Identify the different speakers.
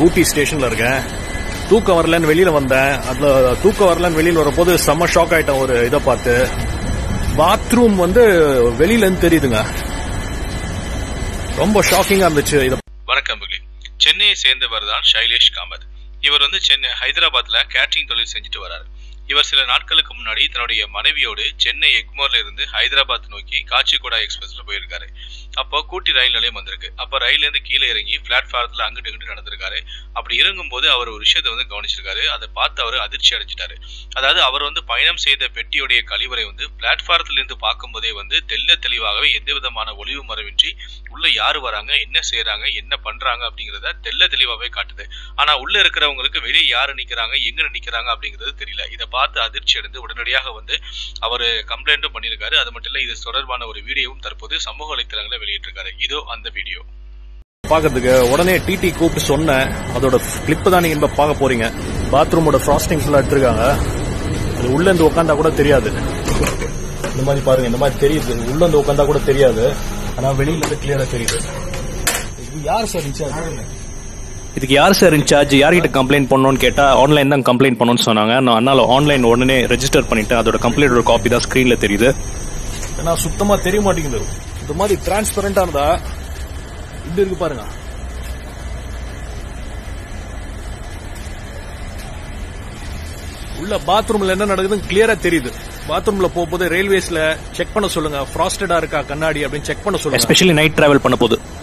Speaker 1: ஊட்டி ஸ்டேஷன்ல இருக்கேன் தூக்கம் வரலன்னு வெளியில வந்தேன் அதுல தூக்கம் வரலன்னு வெளியில வரும்போது செம்ம ஷாக் ஆயிட்டேன் ஒரு இதை பார்த்து பாத்ரூம் வந்து வெளியில இருந்து தெரியுதுங்க ரொம்ப ஷாக்கிங்கா இருந்துச்சு இதை
Speaker 2: வணக்கம் மகளே சென்னையை சேர்ந்தவர் தான் சைலேஷ் காமத் இவர் வந்து சென்னை ஹைதராபாத்ல கேட்டரிங் தொழில் செஞ்சுட்டு வராரு இவர் சில நாட்களுக்கு முன்னாடி தன்னுடைய மனைவியோடு சென்னை எக்மோர்ல இருந்து ஹைதராபாத் நோக்கி காச்சிகோடா எக்ஸ்பிரஸ்ல போயிருக்காரு அப்போ கூட்டி ரயில் நிலையம் வந்திருக்கு அப்ப ரயில்ல இருந்து கீழே இறங்கி பிளாட்ஃபாரத்துல அங்கிட்டு இங்கிட்டு நடந்திருக்காரு அப்படி இறங்கும் போது அவர் ஒரு விஷயத்தை வந்து கவனிச்சிருக்காரு அதை பார்த்து அவர் அதிர்ச்சி அடைஞ்சிட்டாரு அதாவது அவர் வந்து பயணம் செய்த பெட்டியுடைய கழிவறை வந்து பிளாட்ஃபாரத்துல இருந்து பார்க்கும்போதே வந்து தெல்ல தெளிவாகவே எந்த விதமான ஒளிவு மறைவின்றி உள்ள யாரு வராங்க என்ன செய்யறாங்க என்ன பண்றாங்க அப்படிங்கறத தெல்ல தெளிவாகவே காட்டுது ஆனா உள்ள இருக்கிறவங்களுக்கு வெளியே யாரு நிக்கிறாங்க எங்க நிக்கிறாங்க அப்படிங்கிறது தெரியல இதை பார்த்து அதிர்ச்சி அடைந்து உடனடியாக வந்து அவர் கம்ப்ளைண்ட்டும் பண்ணியிருக்காரு அது மட்டும் இல்ல இது தொடர்பான ஒரு வீடியோவும் தற்போது சமூக வலைத்தளங்களை வெளியிட்டிருக்காரு இதோ அந்த வீடியோ
Speaker 1: பார்க்கறதுக்கு உடனே டிடி கூப்பிட்டு சொன்னேன் அதோட கிளிப்பு தான் நீங்க இப்ப பார்க்க போறீங்க பாத்ரூமோட ஃப்ராஸ்டிங்ஸ் எல்லாம் எடுத்திருக்காங்க அது உள்ள இருந்து உட்காந்தா கூட தெரியாது இந்த மாதிரி பாருங்க இந்த மாதிரி தெரியுது உள்ள இருந்து உட்காந்தா கூட தெரியாது ஆனா வெளியில இருந்து கிளியரா தெரியுது இது யார் சார் இன்சார்ஜ் இதுக்கு யார் சார் இன்சார்ஜ் யார்கிட்ட கம்ப்ளைண்ட் பண்ணணும்னு கேட்டா ஆன்லைன் தான் கம்ப்ளைண்ட் பண்ணணும்னு சொன்னாங்க நான் அதனால ஆன்லைன் உடனே ரெஜிஸ்டர் பண்ணிட்டேன் அதோட கம்ப்ளைண்டோட காப்பி தான் ஸ்கிரீன்ல தெரியுது ஏன்னா சுத்தமா தெரிய மாட்டேங்குது இந்த மாதிரி டிரான்ஸ்பரண்டா இருந்தா இப்படி இருக்கு பாருங்க உள்ள பாத்ரூம்ல என்ன நடக்குதுன்னு கிளியரா தெரியுது பாத்ரூம்ல போகும்போது ரயில்வேஸ்ல செக் பண்ண சொல்லுங்க ஃப்ராஸ்டடா இருக்கா கண்ணாடி அப்படின்னு செக் பண்ண சொல்லுங்க எஸ்பெஷலி நைட் டிராவல் பண்ண போது